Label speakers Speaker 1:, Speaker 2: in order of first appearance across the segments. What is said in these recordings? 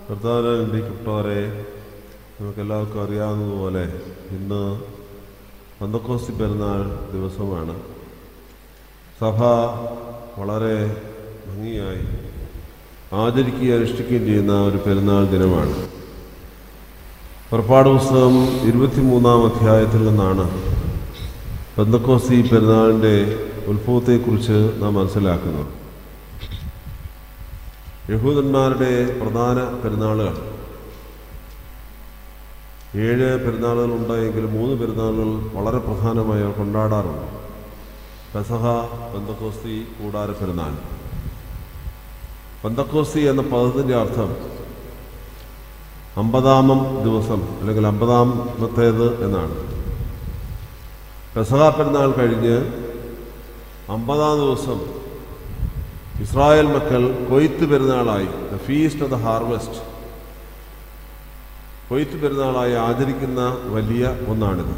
Speaker 1: കർത്താവിനെ നമുക്കെല്ലാവർക്കും അറിയാവുന്നതുപോലെ ഇന്ന് പന്തക്കോസ്തി പെരുന്നാൾ ദിവസമാണ് സഭ വളരെ ഭംഗിയായി ആചരിക്കുകയും അനുഷ്ഠിക്കുകയും ചെയ്യുന്ന ഒരു പെരുന്നാൾ ദിനമാണ് പുറപ്പാട് പുസ്തകം ഇരുപത്തിമൂന്നാം അധ്യായത്തിൽ നിന്നാണ് പന്തക്കോസ്തി പെരുന്നാളിൻ്റെ ഉത്ഭവത്തെക്കുറിച്ച് നാം മനസ്സിലാക്കുന്നത് യഹൂദന്മാരുടെ പ്രധാന പെരുന്നാളുകൾ ഏഴ് പെരുന്നാളുകൾ ഉണ്ടായെങ്കിലും മൂന്ന് പെരുന്നാളുകൾ വളരെ പ്രധാനമായി അവർ കൊണ്ടാടാറുണ്ട് പെസഹ പന്തക്കോസ്തി കൂടാര പെരുന്നാൾ പന്തക്കോസ്തി എന്ന പദത്തിൻ്റെ അർത്ഥം അമ്പതാമം ദിവസം അല്ലെങ്കിൽ അമ്പതാമത്തേത് എന്നാണ് പെസഹ പെരുന്നാൾ കഴിഞ്ഞ് അമ്പതാം ദിവസം ഇസ്രായേൽ മക്കൾ കൊയ്ത്ത് പെരുന്നാളായി the feast of the harvest കൊയ്ത്ത് പെരുന്നാളായി ആചരിക്കുന്ന വലിയ ഒന്നാണിത്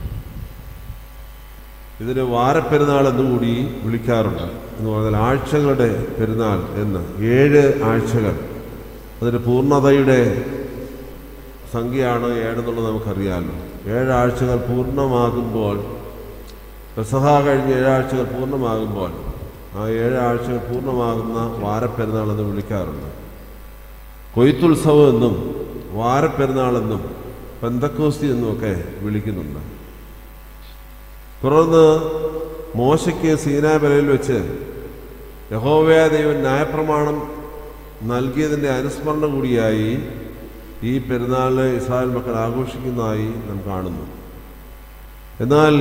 Speaker 1: ഇതിന് വാരപ്പെരുന്നാൾ എന്നുകൂടി വിളിക്കാറുണ്ട് എന്ന് പറഞ്ഞാൽ ആഴ്ചകളുടെ പെരുന്നാൾ എന്ന് ഏഴ് ആഴ്ചകൾ അതിൻ്റെ പൂർണ്ണതയുടെ സംഖ്യയാണ് ഏഴെന്നുള്ളത് നമുക്കറിയാമല്ലോ ഏഴാഴ്ചകൾ പൂർണ്ണമാകുമ്പോൾ പെസഹ കഴിഞ്ഞ് ഏഴാഴ്ചകൾ പൂർണ്ണമാകുമ്പോൾ ആ ഏഴാഴ്ചകൾ പൂർണ്ണമാകുന്ന വാരപ്പെരുന്നാൾ എന്ന് വിളിക്കാറുണ്ട് കൊയ്ത്തുത്സവം എന്നും വാരപ്പെരുന്നാളെന്നും പെന്തക്കോസ്തി എന്നുമൊക്കെ വിളിക്കുന്നുണ്ട് തുടർന്ന് മോശയ്ക്ക് സീനാബലയിൽ വെച്ച് യഹോവയ ദൈവൻ ന്യായപ്രമാണം നൽകിയതിൻ്റെ അനുസ്മരണ കൂടിയായി ഈ പെരുന്നാളിന് ഇസ്രായേൽ മക്കൾ ആഘോഷിക്കുന്നതായി നാം കാണുന്നു എന്നാൽ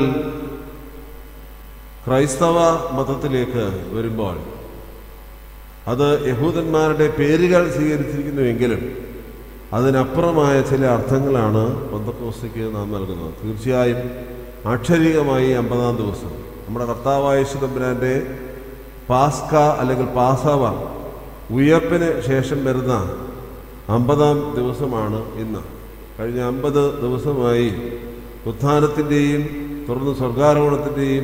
Speaker 1: ക്രൈസ്തവ മതത്തിലേക്ക് വരുമ്പോൾ അത് യഹൂദന്മാരുടെ പേരുകൾ സ്വീകരിച്ചിരിക്കുന്നുവെങ്കിലും അതിനപ്പുറമായ ചില അർത്ഥങ്ങളാണ് പന്തക്കോസ്തിക്ക് നാം നൽകുന്നത് തീർച്ചയായും ആക്ഷരികമായി അമ്പതാം ദിവസം നമ്മുടെ കർത്താവായ ശുതമ്പുരാൻ്റെ പാസ്ക അല്ലെങ്കിൽ പാസവ ഉയർപ്പിന് ശേഷം വരുന്ന അമ്പതാം ദിവസമാണ് ഇന്ന് കഴിഞ്ഞ അമ്പത് ദിവസമായി ഉത്ഥാനത്തിൻ്റെയും തുടർന്ന് സ്വർഗാരോഹണത്തിൻ്റെയും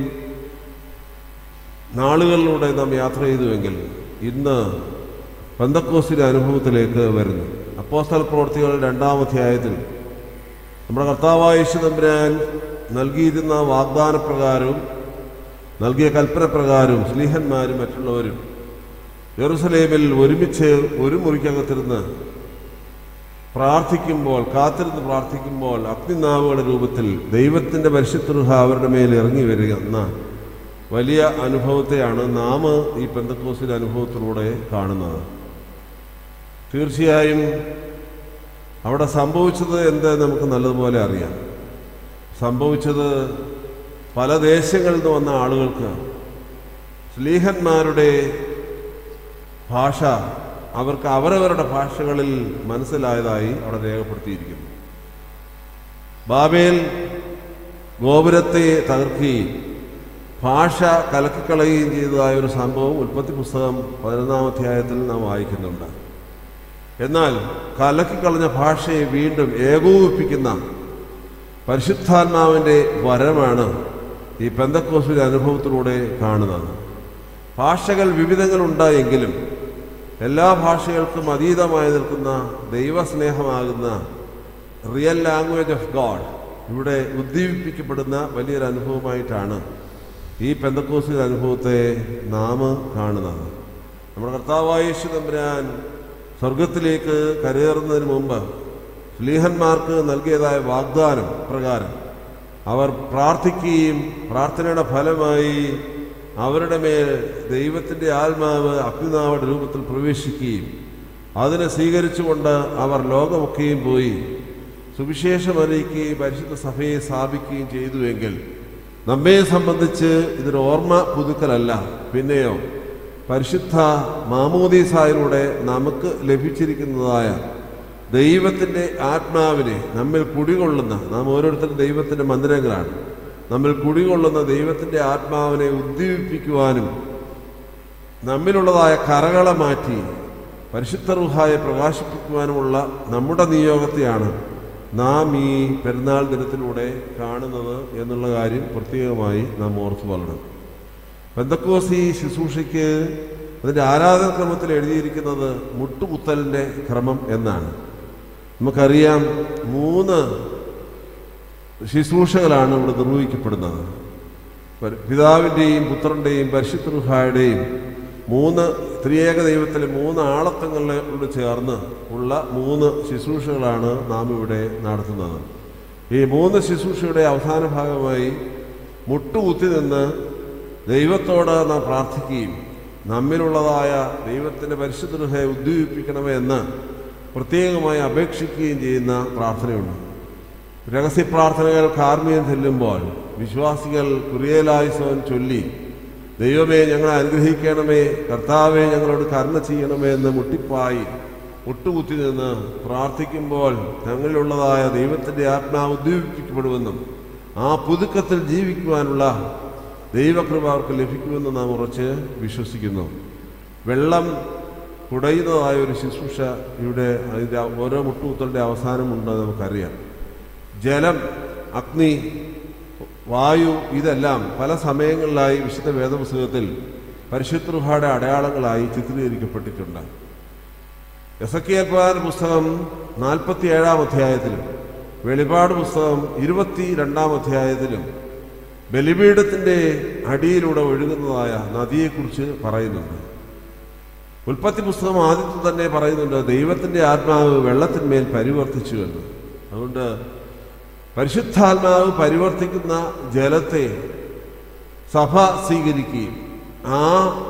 Speaker 1: നാളുകളിലൂടെ നാം യാത്ര ചെയ്തുവെങ്കിൽ ഇന്ന് പന്തക്കോസിൻ്റെ അനുഭവത്തിലേക്ക് വരുന്നു അപ്പോസ്തല പ്രവർത്തികൾ രണ്ടാം അധ്യായത്തിൽ നമ്മുടെ കർത്താവായ യേശുതമ്പുരാൻ നൽകിയിരുന്ന വാഗ്ദാനപ്രകാരവും നൽകിയ കൽപ്പനപ്രകാരവും സ്ലീഹന്മാരും മറ്റുള്ളവരും ജെറുസലേമിൽ ഒരുമിച്ച് ഒരു മുറിക്കകത്തിരുന്ന് പ്രാർത്ഥിക്കുമ്പോൾ കാത്തിരുന്ന് പ്രാർത്ഥിക്കുമ്പോൾ അഗ്നിനാവുകളുടെ രൂപത്തിൽ ദൈവത്തിൻ്റെ പരിശുദ്ധ അവരുടെ മേൽ ഇറങ്ങി വരിക എന്ന വലിയ അനുഭവത്തെയാണ് നാം ഈ പെന്തക്കോസിൻ്റെ അനുഭവത്തിലൂടെ കാണുന്നത് തീർച്ചയായും അവിടെ സംഭവിച്ചത് എന്ത് നമുക്ക് നല്ലതുപോലെ അറിയാം സംഭവിച്ചത് പല ദേശങ്ങളിൽ നിന്ന് വന്ന ആളുകൾക്ക് സ്ലീഹന്മാരുടെ ഭാഷ അവർക്ക് അവരവരുടെ ഭാഷകളിൽ മനസ്സിലായതായി അവിടെ രേഖപ്പെടുത്തിയിരിക്കുന്നു ബാബേൽ ഗോപുരത്തെ തകർക്കുകയും ഭാഷ കലക്കിക്കളയുകയും ചെയ്തതായ ഒരു സംഭവം ഉൽപ്പത്തി പുസ്തകം പതിനൊന്നാം അധ്യായത്തിൽ നാം വായിക്കുന്നുണ്ട് എന്നാൽ കലക്കിക്കളഞ്ഞ ഭാഷയെ വീണ്ടും ഏകോപിപ്പിക്കുന്ന പരിശുദ്ധാത്മാവിൻ്റെ വരമാണ് ഈ പെന്തക്കോസിൻ്റെ അനുഭവത്തിലൂടെ കാണുന്നത് ഭാഷകൾ വിവിധങ്ങളുണ്ടായെങ്കിലും എല്ലാ ഭാഷകൾക്കും അതീതമായി നിൽക്കുന്ന ദൈവസ്നേഹമാകുന്ന റിയൽ ലാംഗ്വേജ് ഓഫ് ഗോഡ് ഇവിടെ ഉദ്ദീപിപ്പിക്കപ്പെടുന്ന വലിയൊരു അനുഭവമായിട്ടാണ് ഈ പെന്തക്കോസിൻ്റെ അനുഭവത്തെ നാം കാണുന്നത് നമ്മുടെ കർത്താവായ യേശു തമ്പുരാൻ സ്വർഗത്തിലേക്ക് കരയേറുന്നതിന് മുമ്പ് സ്ലീഹന്മാർക്ക് നൽകിയതായ വാഗ്ദാനം പ്രകാരം അവർ പ്രാർത്ഥിക്കുകയും പ്രാർത്ഥനയുടെ ഫലമായി അവരുടെ മേൽ ദൈവത്തിൻ്റെ ആത്മാവ് അഗ്നിനാവയുടെ രൂപത്തിൽ പ്രവേശിക്കുകയും അതിനെ സ്വീകരിച്ചുകൊണ്ട് അവർ ലോകമൊക്കെയും പോയി സുവിശേഷം അറിയിക്കുകയും പരിശുദ്ധ സഭയെ സ്ഥാപിക്കുകയും ചെയ്തുവെങ്കിൽ നമ്മെ സംബന്ധിച്ച് ഇതൊരു ഓർമ്മ പുതുക്കലല്ല പിന്നെയോ പരിശുദ്ധ മാമോദീസായിലൂടെ നമുക്ക് ലഭിച്ചിരിക്കുന്നതായ ദൈവത്തിൻ്റെ ആത്മാവിനെ നമ്മിൽ കുടികൊള്ളുന്ന നാം ഓരോരുത്തരും ദൈവത്തിൻ്റെ മന്ദിരങ്ങളാണ് നമ്മിൽ കുടികൊള്ളുന്ന ദൈവത്തിൻ്റെ ആത്മാവിനെ ഉദ്ദീപിപ്പിക്കുവാനും നമ്മിലുള്ളതായ കറകളെ മാറ്റി പരിശുദ്ധ റുഹായെ പ്രകാശിപ്പിക്കുവാനുമുള്ള നമ്മുടെ നിയോഗത്തെയാണ് നാം ഈ പെരുന്നാൾ ദിനത്തിലൂടെ കാണുന്നത് എന്നുള്ള കാര്യം പ്രത്യേകമായി നാം ഓർത്തു പറയണം പെന്തക്കോസി ശുശ്രൂഷയ്ക്ക് അതിൻ്റെ ആരാധന ക്രമത്തിൽ എഴുതിയിരിക്കുന്നത് മുട്ടുകുത്തലിൻ്റെ ക്രമം എന്നാണ് നമുക്കറിയാം മൂന്ന് ശുശ്രൂഷകളാണ് ഇവിടെ നിർവഹിക്കപ്പെടുന്നത് പരി- പിതാവിൻ്റെയും പുത്രൻ്റെയും പരിശുദ്ധഹായുടെയും മൂന്ന് ത്രിയേക ദൈവത്തിലെ മൂന്ന് ആളത്വങ്ങളോട് ചേർന്ന് ഉള്ള മൂന്ന് ശുശ്രൂഷകളാണ് നാം ഇവിടെ നടത്തുന്നത് ഈ മൂന്ന് ശുശ്രൂഷയുടെ അവസാന ഭാഗമായി മുട്ടുകുത്തി നിന്ന് ദൈവത്തോട് നാം പ്രാർത്ഥിക്കുകയും നമ്മിലുള്ളതായ ദൈവത്തിൻ്റെ പരിശുദ്ധയെ ഉദ്ദീപിക്കണമേ എന്ന് പ്രത്യേകമായി അപേക്ഷിക്കുകയും ചെയ്യുന്ന പ്രാർത്ഥനയുണ്ട് രഹസ്യ പ്രാർത്ഥനകൾ കാർമ്മികം ചെല്ലുമ്പോൾ വിശ്വാസികൾ കുറിയലായുസവൻ ചൊല്ലി ദൈവമേ ഞങ്ങളെ അനുഗ്രഹിക്കണമേ കർത്താവെ ഞങ്ങളോട് കരുണ ചെയ്യണമേ എന്ന് മുട്ടിപ്പായി മുട്ടുകുത്തി നിന്ന് പ്രാർത്ഥിക്കുമ്പോൾ ഞങ്ങളിലുള്ളതായ ദൈവത്തിൻ്റെ ആത്മാവ് ഉദ്ദീപിക്കപ്പെടുമെന്നും ആ പുതുക്കത്തിൽ ജീവിക്കുവാനുള്ള ദൈവകൃപ അവർക്ക് ലഭിക്കുമെന്ന് നാം ഉറച്ച് വിശ്വസിക്കുന്നു വെള്ളം കുടയുന്നതായ ഒരു ശുശ്രൂഷ ഇവിടെ അതിൻ്റെ ഓരോ മുട്ടുകുത്തലിൻ്റെ അവസാനമുണ്ടെന്ന് നമുക്കറിയാം ജലം അഗ്നി വായു ഇതെല്ലാം പല സമയങ്ങളിലായി വിശുദ്ധ വേദപുസ്തകത്തിൽ പരിശുദ്ധയുടെ അടയാളങ്ങളായി ചിത്രീകരിക്കപ്പെട്ടിട്ടുണ്ട് എസക്കിയൽ പ്രധാന പുസ്തകം നാൽപ്പത്തി ഏഴാം അധ്യായത്തിലും വെളിപാട് പുസ്തകം ഇരുപത്തി രണ്ടാം അധ്യായത്തിലും ബലിപീഠത്തിൻ്റെ അടിയിലൂടെ ഒഴുകുന്നതായ നദിയെക്കുറിച്ച് പറയുന്നുണ്ട് ഉൽപ്പത്തി പുസ്തകം ആദ്യത്തിൽ തന്നെ പറയുന്നുണ്ട് ദൈവത്തിൻ്റെ ആത്മാവ് വെള്ളത്തിന്മേൽ പരിവർത്തിച്ചു എന്ന് അതുകൊണ്ട് പരിശുദ്ധാത്മാവ് പരിവർത്തിക്കുന്ന ജലത്തെ സഭ സ്വീകരിക്കുകയും ആ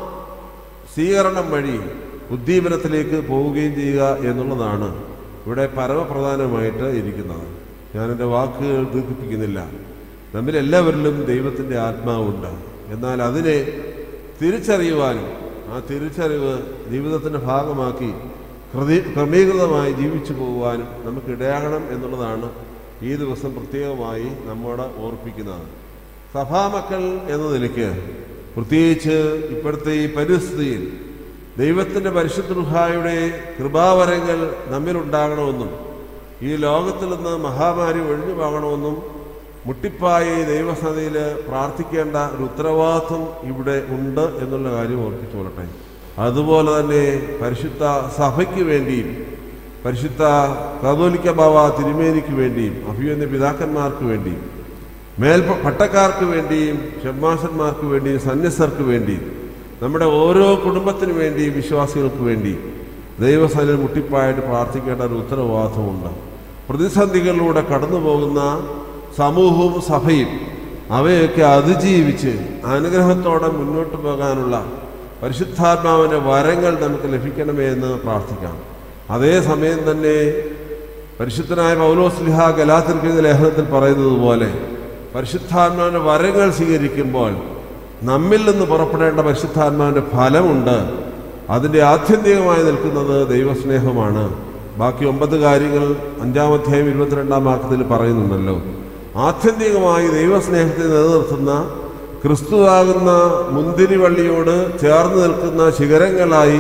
Speaker 1: സ്വീകരണം വഴി ഉദ്ദീപനത്തിലേക്ക് പോവുകയും ചെയ്യുക എന്നുള്ളതാണ് ഇവിടെ പരമപ്രധാനമായിട്ട് ഇരിക്കുന്നത് ഞാൻ എൻ്റെ വാക്കുകൾ ദീർഘിപ്പിക്കുന്നില്ല നമ്മിലെല്ലാവരിലും ദൈവത്തിൻ്റെ ആത്മാവുണ്ട് എന്നാൽ അതിനെ തിരിച്ചറിയുവാനും ആ തിരിച്ചറിവ് ജീവിതത്തിൻ്റെ ഭാഗമാക്കി ക്രതി ക്രമീകൃതമായി ജീവിച്ചു പോകുവാനും നമുക്ക് ഇടയാകണം എന്നുള്ളതാണ് ഈ ദിവസം പ്രത്യേകമായി നമ്മോട് ഓർപ്പിക്കുന്നത് സഭാമക്കൾ എന്ന നിലയ്ക്ക് പ്രത്യേകിച്ച് ഇപ്പോഴത്തെ ഈ പരിസ്ഥിതിയിൽ ദൈവത്തിൻ്റെ പരിശുദ്ധ റുഹായുടെ കൃപാവരങ്ങൾ നമ്മിലുണ്ടാകണമെന്നും ഈ ലോകത്തിൽ നിന്ന് മഹാമാരി ഒഴിഞ്ഞു പോകണമെന്നും മുട്ടിപ്പായി ദൈവസഭയിൽ പ്രാർത്ഥിക്കേണ്ട ഒരു ഉത്തരവാദിത്വം ഇവിടെ ഉണ്ട് എന്നുള്ള കാര്യം ഓർപ്പിച്ചുകൊള്ളട്ടെ അതുപോലെ തന്നെ പരിശുദ്ധ സഭയ്ക്ക് വേണ്ടിയും പരിശുദ്ധ കാതോലിക്ക ബാബ തിരുമേനിക്ക് വേണ്ടിയും അഭിമന്യ പിതാക്കന്മാർക്ക് വേണ്ടിയും മേൽ പട്ടക്കാർക്ക് വേണ്ടിയും ഷമ്മാസന്മാർക്ക് വേണ്ടിയും സന്യസ്തർക്ക് വേണ്ടിയും നമ്മുടെ ഓരോ കുടുംബത്തിനു വേണ്ടിയും വിശ്വാസികൾക്ക് വേണ്ടി ദൈവസനിൽ മുട്ടിപ്പായിട്ട് പ്രാർത്ഥിക്കേണ്ട ഒരു ഉത്തരവാദിത്വമുണ്ട് പ്രതിസന്ധികളിലൂടെ കടന്നു പോകുന്ന സമൂഹവും സഭയും അവയൊക്കെ അതിജീവിച്ച് അനുഗ്രഹത്തോടെ മുന്നോട്ട് പോകാനുള്ള പരിശുദ്ധാത്മാവിൻ്റെ വരങ്ങൾ നമുക്ക് ലഭിക്കണമേ എന്ന് പ്രാർത്ഥിക്കാം അതേസമയം തന്നെ പരിശുദ്ധനായ പൗലോസ്ലിഹ ഗലാത്തിരിക്കുന്ന ലേഖനത്തിൽ പറയുന്നത് പോലെ പരിശുദ്ധാത്മാവിൻ്റെ വരങ്ങൾ സ്വീകരിക്കുമ്പോൾ നമ്മിൽ നിന്ന് പുറപ്പെടേണ്ട പരിശുദ്ധാത്മാവിൻ്റെ ഫലമുണ്ട് അതിൻ്റെ ആത്യന്തികമായി നിൽക്കുന്നത് ദൈവസ്നേഹമാണ് ബാക്കി ഒമ്പത് കാര്യങ്ങൾ അഞ്ചാം അധ്യായം ഇരുപത്തിരണ്ടാം വാക്യത്തിൽ പറയുന്നുണ്ടല്ലോ ആത്യന്തികമായി ദൈവസ്നേഹത്തെ നിലനിർത്തുന്ന ക്രിസ്തുവാകുന്ന മുന്തിരിവള്ളിയോട് ചേർന്ന് നിൽക്കുന്ന ശിഖരങ്ങളായി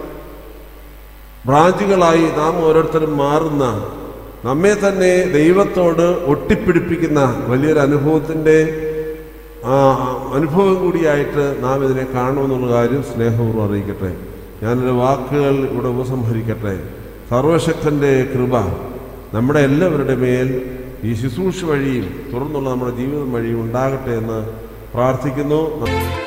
Speaker 1: ബ്രാഞ്ചുകളായി നാം ഓരോരുത്തരും മാറുന്ന നമ്മെ തന്നെ ദൈവത്തോട് ഒട്ടിപ്പിടിപ്പിക്കുന്ന വലിയൊരു അനുഭവത്തിൻ്റെ ആ അനുഭവം കൂടിയായിട്ട് നാം ഇതിനെ കാണുമെന്നുള്ള കാര്യം സ്നേഹപൂർവ്വം അറിയിക്കട്ടെ ഞാനൊരു വാക്കുകൾ ഇവിടെ ഉപസംഹരിക്കട്ടെ സർവശക്തൻ്റെ കൃപ നമ്മുടെ എല്ലാവരുടെ മേൽ ഈ ശുശ്രൂഷ വഴിയും തുറന്നുള്ള നമ്മുടെ ജീവിതം വഴിയും ഉണ്ടാകട്ടെ എന്ന് പ്രാർത്ഥിക്കുന്നു